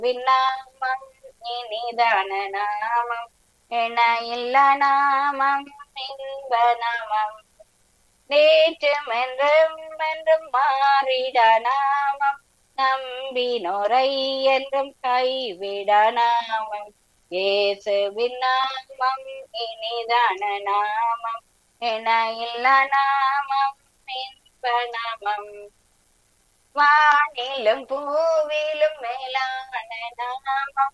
விண்ணாமம் இனிதான நாமம் என இல்ல நாமம் இன்ப நாமம் நேற்றும் என்றும் என்றும் மாறிட நாமம் நம்பினோரை என்றும் கைவிட நாமம் இயேசுவின் நாமம் இனிதான நாமம் என இல்ல நாமம் இன்ப நாமம் வானிலும் பூவிலும் மேலான நாமம்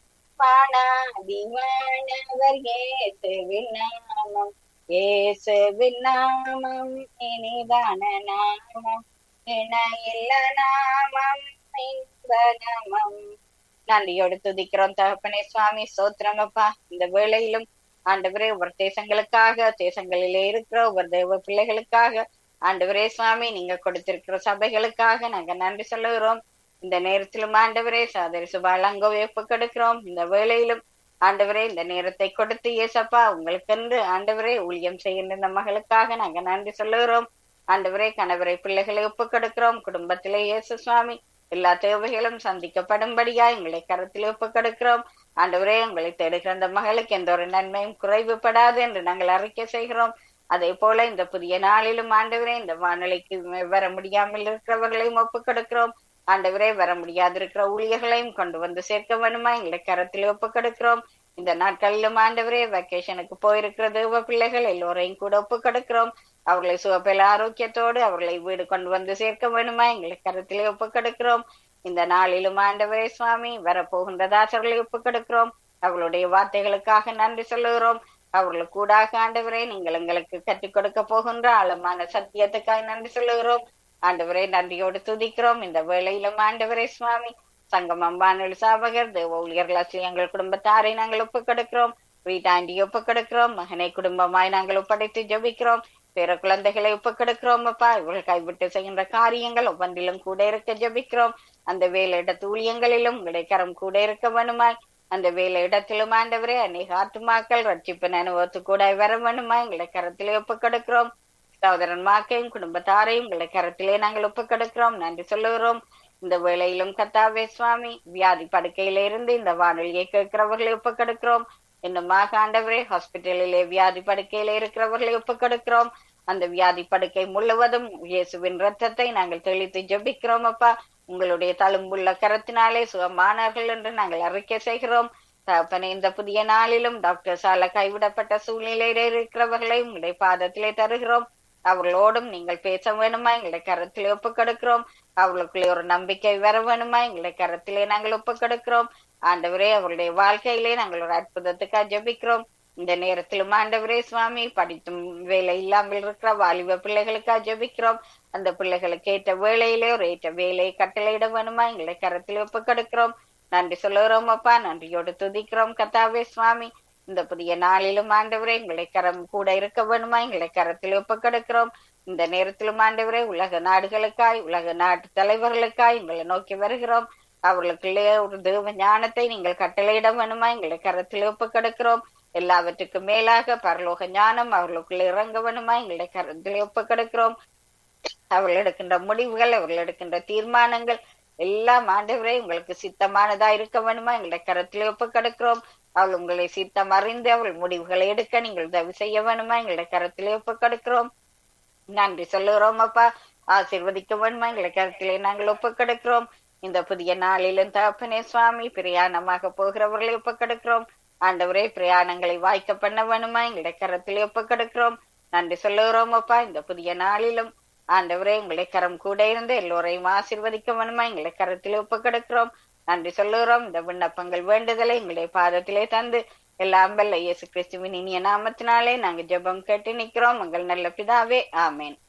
பாடாதி வானவர் இயேசுவின் நாமம் இயேசுவின் நாமம் இனிதான நாமம் என இல்ல நாமம் இன்ப நாமம் நன்றியோடு துதிக்கிறோம் தகப்பனே சுவாமி சோத்திரம் அப்பா இந்த வேளையிலும் ஆண்டவரே ஒவ்வொரு தேசங்களுக்காக தேசங்களிலே இருக்கிற ஒவ்வொரு தெய்வ பிள்ளைகளுக்காக ஆண்டவரே சுவாமி நீங்க கொடுத்திருக்கிற சபைகளுக்காக நாங்க நன்றி சொல்லுகிறோம் இந்த நேரத்திலும் ஆண்டவரே சாதரி சுபாலங்கோவை ஒப்புக்கெடுக்கிறோம் இந்த வேளையிலும் ஆண்டவரே இந்த நேரத்தை கொடுத்து ஏசப்பா உங்களுக்கென்று ஆண்டவரே ஊழியம் செய்கின்ற இந்த மகளுக்காக நாங்க நன்றி சொல்லுகிறோம் ஆண்டவரே கணவரை பிள்ளைகளை ஒப்புக்கெடுக்கிறோம் குடும்பத்திலே இயேசு சுவாமி எல்லா தேவைகளும் சந்திக்கப்படும்படியா எங்களை கருத்தில் ஒப்புக்கெடுக்கிறோம் ஆண்டவரே உங்களை தேடுகிற அந்த மகளுக்கு எந்த ஒரு நன்மையும் குறைவுபடாது என்று நாங்கள் அறிக்கை செய்கிறோம் அதே போல இந்த புதிய நாளிலும் ஆண்டவரே இந்த வானொலிக்கு வர முடியாமல் இருக்கிறவர்களையும் ஒப்புக்கெடுக்கிறோம் ஆண்டவரே வர முடியாது இருக்கிற ஊழியர்களையும் கொண்டு வந்து சேர்க்க வேணுமா எங்களை கரத்தில் ஒப்புக்கெடுக்கிறோம் இந்த நாட்களிலும் ஆண்டவரே வெக்கேஷனுக்கு போயிருக்கிற தேவ பிள்ளைகள் எல்லோரையும் கூட ஒப்புக்கெடுக்கிறோம் அவர்களை சுகப்பெல ஆரோக்கியத்தோடு அவர்களை வீடு கொண்டு வந்து சேர்க்க வேணுமா எங்களை கருத்திலே ஒப்புக்கெடுக்கிறோம் இந்த நாளிலும் ஆண்டவரே சுவாமி வரப்போகின்ற தாசர்களை ஒப்புக்கெடுக்கிறோம் அவர்களுடைய வார்த்தைகளுக்காக நன்றி சொல்லுகிறோம் அவர்களுக்கு கூடாக ஆண்டவரே நீங்கள் எங்களுக்கு கற்றுக் கொடுக்க போகின்ற ஆழமான சத்தியத்துக்காக நன்றி சொல்லுகிறோம் ஆண்டவரே நன்றியோடு துதிக்கிறோம் இந்த வேளையிலும் ஆண்டவரே சுவாமி சங்கமம் வானொலி சாபகர் தேவ ஊழியர்கள் எங்கள் குடும்பத்தாரை நாங்கள் ஒப்புக்கெடுக்கிறோம் வீட்டாண்டி ஒப்புக்கெடுக்கிறோம் மகனை குடும்பமாய் நாங்கள் ஒப்படைத்து ஜபிக்கிறோம் பிற குழந்தைகளை ஒப்புக்கெடுக்கிறோம் அப்பா இவர்கள் கைவிட்டு செய்கின்ற காரியங்கள் ஒவ்வொன்றிலும் கூட இருக்க ஜபிக்கிறோம் அந்த வேலையிடத்து ஊழியங்களிலும் உங்களுடைய கரம் கூட இருக்க வேணுமாய் அந்த வேலை இடத்திலும் ஆண்டவரே அநேக ஆத்துமாக்கள் ரட்சிப்பின் அனுபவத்து கூட வர வேணுமா எங்களை கரத்திலே ஒப்புக்கெடுக்கிறோம் சகோதரன் மாக்கையும் குடும்பத்தாரையும் எங்களை கரத்திலே நாங்கள் ஒப்புக்கெடுக்கிறோம் நன்றி சொல்லுகிறோம் இந்த வேளையிலும் கத்தாவே சுவாமி வியாதி படுக்கையில இருந்து இந்த வானொலியை கேட்கிறவர்களை ஒப்புக்கெடுக்கிறோம் இன்னுமாக ஆண்டவரே ஹாஸ்பிட்டலிலே வியாதி படுக்கையில இருக்கிறவர்களை ஒப்புக்கெடுக்கிறோம் அந்த வியாதி படுக்கை முழுவதும் இயேசுவின் ரத்தத்தை நாங்கள் தெளித்து ஜபிக்கிறோம் அப்பா உங்களுடைய தழும்புள்ள கரத்தினாலே சுகமானார்கள் என்று நாங்கள் அறிக்கை செய்கிறோம் தகப்பனே இந்த புதிய நாளிலும் டாக்டர் சால கைவிடப்பட்ட சூழ்நிலையில இருக்கிறவர்களை உங்களுடைய பாதத்திலே தருகிறோம் அவர்களோடும் நீங்கள் பேச வேணுமா எங்களை கரத்திலே ஒப்புக்கெடுக்கிறோம் அவர்களுக்குள்ளே ஒரு நம்பிக்கை வர வேணுமா எங்களை கரத்திலே நாங்கள் ஒப்புக்கெடுக்கிறோம் ஆண்டவரே அவருடைய வாழ்க்கையிலே நாங்கள் ஒரு அற்புதத்துக்காக ஜபிக்கிறோம் இந்த நேரத்திலும் ஆண்டவரே சுவாமி படித்தும் வேலை இல்லாமல் இருக்கிற வாலிப பிள்ளைகளுக்காக ஜபிக்கிறோம் அந்த பிள்ளைகளுக்கு ஏற்ற வேலையிலே ஒரு ஏற்ற வேலையை கட்டளையிட வேணுமா எங்களை கரத்தில் ஒப்புக்கெடுக்கிறோம் நன்றி சொல்லுகிறோம் அப்பா நன்றியோடு துதிக்கிறோம் கத்தாவே சுவாமி இந்த புதிய நாளிலும் ஆண்டவரே எங்களை கரம் கூட இருக்க வேணுமா எங்களை கரத்தில் ஒப்புக்கெடுக்கிறோம் இந்த நேரத்திலும் ஆண்டவரே உலக நாடுகளுக்காய் உலக நாட்டு தலைவர்களுக்காய் எங்களை நோக்கி வருகிறோம் அவர்களுக்குள்ளே ஒரு தேவ ஞானத்தை நீங்கள் கட்டளையிட வேணுமா எங்களை கரத்தில் ஒப்புக்கெடுக்கிறோம் எல்லாவற்றுக்கும் மேலாக பரலோக ஞானம் அவர்களுக்குள்ள இறங்க வேணுமா எங்களை கரத்தில் ஒப்புக்கெடுக்கிறோம் அவர்கள் எடுக்கின்ற முடிவுகள் அவர்கள் எடுக்கின்ற தீர்மானங்கள் எல்லாம் ஆண்டவரே உங்களுக்கு சித்தமானதா இருக்க வேணுமா எங்களை கரத்தில் ஒப்புக்கெடுக்கிறோம் அவள் உங்களை சித்தம் அறிந்து அவள் முடிவுகளை எடுக்க நீங்கள் உதவி செய்ய வேணுமா எங்களை கரத்திலே ஒப்புக்கெடுக்கிறோம் நன்றி சொல்லுகிறோம் அப்பா ஆசீர்வதிக்க வேணுமா எங்களை கருத்திலே நாங்கள் ஒப்புக்கெடுக்கிறோம் இந்த புதிய நாளிலும் தகப்பனே சுவாமி பிரயாணமாக போகிறவர்களை ஒப்புக்கெடுக்கிறோம் ஆண்டவரே பிரயாணங்களை வாய்க்க பண்ண வேணுமா எங்களுடைய கரத்திலே ஒப்புக்கெடுக்கிறோம் நன்றி சொல்லுகிறோம் அப்பா இந்த புதிய நாளிலும் ஆண்டவரே உங்களுடைய கரம் கூட இருந்து எல்லோரையும் ஆசீர்வதிக்க வேணுமா எங்களை கரத்திலே ஒப்புக்கெடுக்கிறோம் நன்றி சொல்லுகிறோம் இந்த விண்ணப்பங்கள் வேண்டுதலை எங்களுடைய பாதத்திலே தந்து எல்லாம் வல்ல இயேசு கிறிஸ்துவின் இனிய நாமத்தினாலே நாங்க ஜெபம் கேட்டு நிக்கிறோம் உங்கள் நல்ல பிதாவே ஆமேன்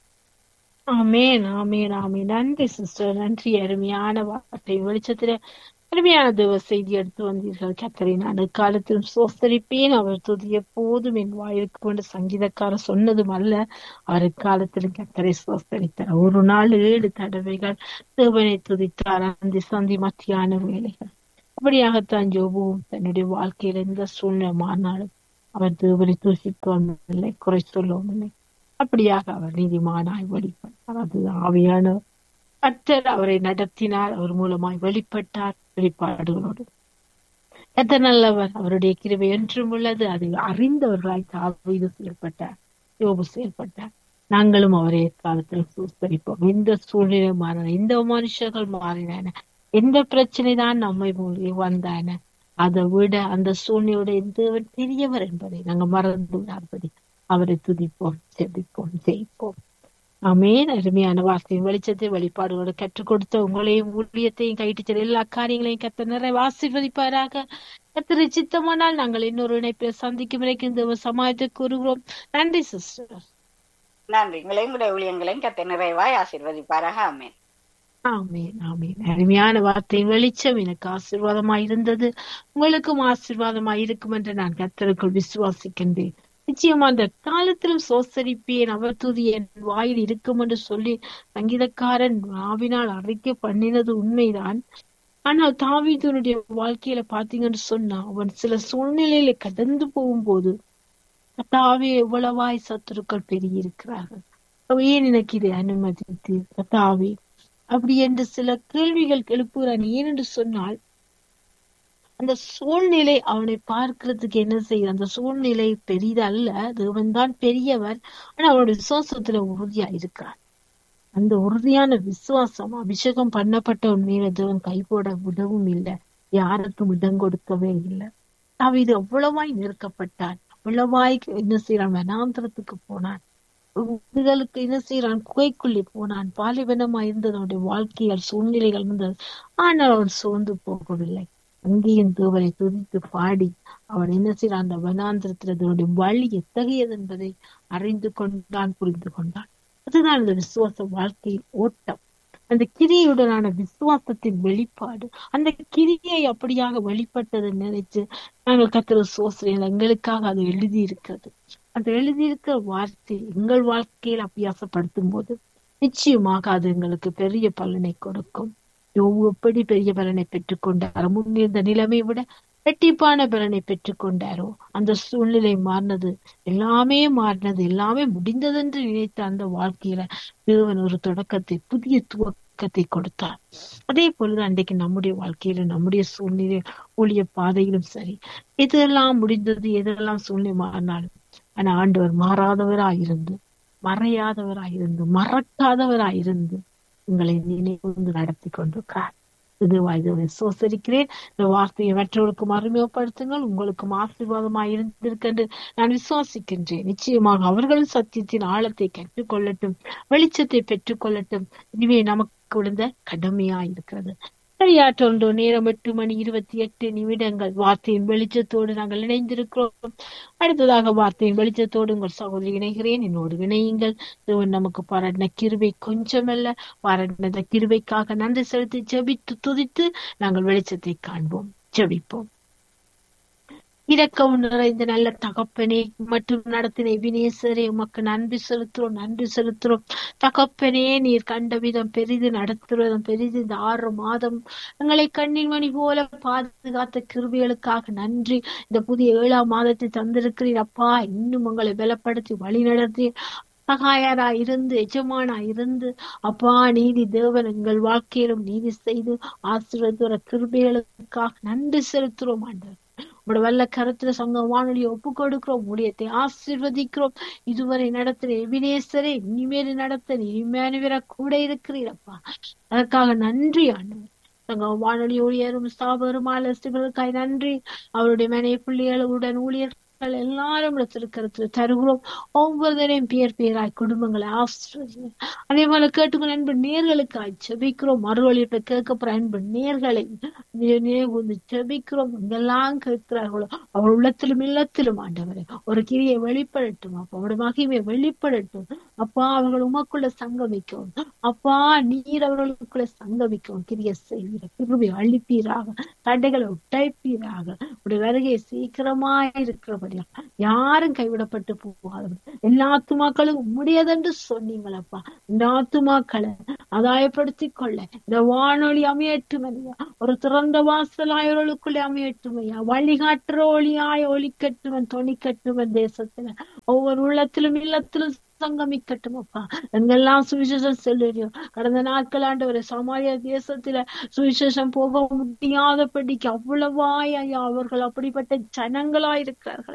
ஆமேன் ஆமேன் ஆமேன் நன்றி சிஸ்டர் நன்றி அருமையான வார்த்தை வெளிச்சத்திலே அருமையான தேவ செய்தி எடுத்து வந்தீர்கள் கத்தரை நான் காலத்திலும் சோஸ்தரிப்பேன் அவர் துதிய போதும் என் வாயிற்கு கொண்டு சங்கீதக்காரர் சொன்னதும் அல்ல அவர் காலத்திலும் கத்தரை சோஸ்தரித்தார் ஒரு நாள் ஏழு தடவைகள் தேவனை துதித்தார் அந்த சந்தி மத்தியான வேலைகள் அப்படியாகத்தான் ஜோபுவும் தன்னுடைய வாழ்க்கையில எந்த சூழ்நிலை மாறினாலும் அவர் தேவனை தூசிக்கவும் இல்லை குறை சொல்லவும் இல்லை அப்படியாக அவர் நீதிமானாய் வெளிப்பட்டார் அது ஆவியான கர்த்தர் அவரை நடத்தினார் அவர் மூலமாய் வெளிப்பட்டார் வெளிப்பாடுகளோடு கர்த்தர் நல்லவர் அவருடைய கிருபை என்றும் உள்ளது அதை அறிந்தவர்களாய் தாவீது செயல்பட்டார் யோபு செயல்பட்டார் நாங்களும் அவரே காலத்தில் சூஸ்தரிப்போம் எந்த சூழ்நிலை மாறின எந்த மனுஷர்கள் மாறின எந்த பிரச்சனை தான் நம்மை மூலி வந்தான அதை விட அந்த சூழ்நிலையோட தேவன் பெரியவர் என்பதை நாங்க மறந்து விடாதபடி அவரை துதிப்போம் செபிப்போம் ஜெயிப்போம் ஆமேன் அருமையான வார்த்தையின் வெளிச்சத்தை வெளிப்பாடுகளோடு கற்றுக் கொடுத்த உங்களையும் ஊழியத்தையும் கைட்டு செல்ல எல்லா காரியங்களையும் கத்த நிறைய ஆசீர்வதிப்பாராக கத்திரை சித்தமானால் நாங்கள் இன்னொரு இணைப்பில் சந்திக்கும் வரைக்கும் இந்த சமாயத்தை கூறுகிறோம் நன்றி சிஸ்டர் நன்றி உங்களையும் உங்களுடைய ஊழியங்களையும் கத்த நிறைவாய் ஆசீர்வதிப்பாராக ஆமேன் ஆமேன் ஆமேன் அருமையான வார்த்தையின் வெளிச்சம் எனக்கு ஆசீர்வாதமாய் இருந்தது உங்களுக்கும் ஆசீர்வாதமாய் இருக்கும் என்று நான் கத்தருக்குள் விசுவாசிக்கின்றேன் நிச்சயமா அந்த காலத்திலும் சோசரிப்பேன் அவர் துதி என் வாயில் இருக்கும் என்று சொல்லி சங்கீதக்காரன் நாவினால் அறிக்கை பண்ணினது உண்மைதான் ஆனால் தாவீதனுடைய வாழ்க்கையில பாத்தீங்கன்னு சொன்னா அவன் சில சூழ்நிலையில கடந்து போகும்போது கத்தாவே எவ்வளவாய் சத்துருக்கள் பெருகியிருக்கிறார்கள் அவ ஏன் எனக்கு இதை அனுமதித்து கத்தாவே அப்படி என்று சில கேள்விகள் எழுப்புகிறான் ஏன் என்று சொன்னால் அந்த சூழ்நிலை அவனை பார்க்கிறதுக்கு என்ன செய்யுது அந்த சூழ்நிலை பெரிதல்ல தேவன் தான் பெரியவர் ஆனா அவனுடைய விசுவாசத்துல உறுதியா இருக்கிறான் அந்த உறுதியான விசுவாசம் அபிஷேகம் பண்ணப்பட்ட உண்மையில தேவன் கைபோட விடவும் இல்லை யாருக்கும் இடம் கொடுக்கவே இல்லை தாவீது அவ்வளவாய் நெருக்கப்பட்டான் அவ்வளவாய் என்ன செய்யறான் வனாந்திரத்துக்கு போனான் இதுகளுக்கு என்ன செய்யறான் குகைக்குள்ளே போனான் பாலைவனமா இருந்தது அவனுடைய வாழ்க்கையால் சூழ்நிலைகள் இருந்தது ஆனால் அவன் சோர்ந்து போகவில்லை அங்கேயும் தேவனை துதித்து பாடி அவன் என்ன செய்யறான் அந்த வனாந்திரத்தில் அதனுடைய வழி எத்தகையது என்பதை அறிந்து கொண்டான் புரிந்து கொண்டான் அதுதான் அந்த விசுவாச வாழ்க்கையின் ஓட்டம் அந்த கிரியையுடனான விசுவாசத்தின் வெளிப்பாடு அந்த கிரியை அப்படியாக வெளிப்பட்டதை நினைச்சு நாங்கள் கத்திர சோசனையில் எங்களுக்காக அது எழுதி இருக்கிறது அந்த எழுதியிருக்கிற வார்த்தை எங்கள் வாழ்க்கையில் அபியாசப்படுத்தும் போது நிச்சயமாக அது எங்களுக்கு பெரிய பலனை கொடுக்கும் யோவு எப்படி பெரிய பலனை பெற்றுக்கொண்டாரோ முன்னிருந்த நிலைமை விட ரெட்டிப்பான பலனை பெற்றுக்கொண்டாரோ அந்த சூழ்நிலை மாறினது எல்லாமே மாறினது எல்லாமே முடிந்ததென்று நினைத்த அந்த வாழ்க்கையில தேவன் ஒரு தொடக்கத்தை புதிய துவக்கத்தை கொடுத்தார் அதே போலதான் அன்றைக்கு நம்முடைய வாழ்க்கையில நம்முடைய சூழ்நிலை ஊழிய பாதையிலும் சரி எதெல்லாம் முடிந்தது எதெல்லாம் சூழ்நிலை மாறினாலும் ஆனா ஆண்டவர் மாறாதவராயிருந்து மறையாதவராயிருந்து மறக்காதவராயிருந்து உங்களை நினைவு நடத்தி கொண்டிருக்கிறார் இதுவா இது விசுவசரிக்கிறேன் இந்த வார்த்தையை மற்றவர்களுக்கும் அறிமுகப்படுத்துங்கள் உங்களுக்கும் ஆசீர்வாதமாக இருந்திருக்கென்று நான் விசுவாசிக்கின்றேன் நிச்சயமாக அவர்களும் சத்தியத்தின் ஆழத்தை கற்றுக்கொள்ளட்டும் வெளிச்சத்தை பெற்றுக்கொள்ளட்டும் இதுவே நமக்கு விழுந்த கடமையா இருக்கிறது சரியாற்றொன்று நேரம் எட்டு மணி இருபத்தி எட்டு நிமிடங்கள் வார்த்தையின் வெளிச்சத்தோடு நாங்கள் இணைந்திருக்கிறோம் அடுத்ததாக வார்த்தையின் வெளிச்சத்தோடு உங்கள் சகோதரி இணைகிறேன் என்னோடு இணையுங்கள் தேவன் நமக்கு பாராட்டின கிருபை கொஞ்சமல்ல பாராட்டின கிருபைக்காக நன்றி செலுத்தி ஜெபித்து துதித்து நாங்கள் வெளிச்சத்தை காண்போம் ஜெபிப்போம் இரக்கம் நிறைந்த நல்ல தகப்பனே மற்றும் நடத்தின வினேசரே உமக்கு நன்றி செலுத்துறோம் நன்றி செலுத்துறோம் தகப்பனே நீர் கண்ட விதம் பெரிது நடத்துறதும் பெரிது இந்த ஆறு மாதம் எங்களை கண்ணின் மணி போல பாதுகாத்த கிருபிகளுக்காக நன்றி இந்த புதிய ஏழாம் மாதத்தை தந்திருக்கிறீர் அப்பா இன்னும் உங்களை பலப்படுத்தி வழி நடத்தி சகாயரா இருந்து எஜமானா இருந்து அப்பா நீதி தேவன் எங்கள் வாழ்க்கையிலும் நீதி செய்து ஆசீர்வதித்த கிருபைகளுக்காக நன்றி செலுத்துறோம் ஆண்டவர் உங்களோட வல்ல கருத்துல சங்க வானொலியை ஒப்பு கொடுக்கிறோம் ஊழியத்தை ஆசீர்வதிக்கிறோம் இதுவரை நடத்தின எபினேசரை இனிமேல் நடத்த இனிமேல கூட இருக்கிறீரப்பா அதற்காக நன்றி ஆண்டவர் சங்க வானொலி ஊழியரும் ஸ்தாபரும் ஆலோசனைகளுக்காய் நன்றி அவருடைய மனை பிள்ளைகளுடன் ஊழியர் எல்லாரும் திருக்கரத்துல தருகிறோம் ஒவ்வொருத்தரையும் பேர் பேராய் குடும்பங்களை ஆசிரியர் அதே போல கேட்டுக்கிற அன்பு நேர்களுக்காய் செபிக்கிறோம் மறுவழிப்பை கேட்கப்படுற அன்பு நேர்களை நினைவு செபிக்கிறோம் எங்கெல்லாம் கேட்கிறார்களோ அவர் உள்ளத்திலும் இல்லத்திலும் ஆண்டவரே ஒரு கிரியை வெளிப்படட்டும் அப்பா அவருடைய மகிமை வெளிப்படட்டும் அப்பா அவர்கள் உமக்குள்ள சங்கமிக்கவும் அப்பா நீர் அவர்களுக்குள்ள சங்கமிக்கவும் கிரிய செய்வீர கிருபை அழிப்பீராக தடைகளை உடைப்பீராக உடைய வருகை சீக்கிரமா இருக்கிறபடியா யாரும் கைவிடப்பட்டு போகாதவர் எல்லா ஆத்துமாக்களும் முடியாதென்று சொன்னீங்களப்பா இந்த ஆத்துமாக்களை ஆதாயப்படுத்தி கொள்ள இந்த வானொலி அமையட்டுமையா ஒரு திறந்த வாசலாயவர்களுக்குள்ளே அமையட்டுமையா வழிகாட்டுற ஒளியாய் ஒளி கட்டுவன் தொனி கட்டுவன் தேசத்துல ஒவ்வொரு உள்ளத்திலும் இல்லத்திலும் சங்கமிக்கட்டும் அப்பா எங்கெல்லாம் சுவிசேஷம் செல்லுறியோ கடந்த நாட்கள் ஆண்டவரை சமாரியா தேசத்துல சுவிசேஷம் போக முடியாதபடிக்கு அவ்வளவாய் ஐயா அவர்கள் அப்படிப்பட்ட ஜனங்களா இருக்கிறார்கள்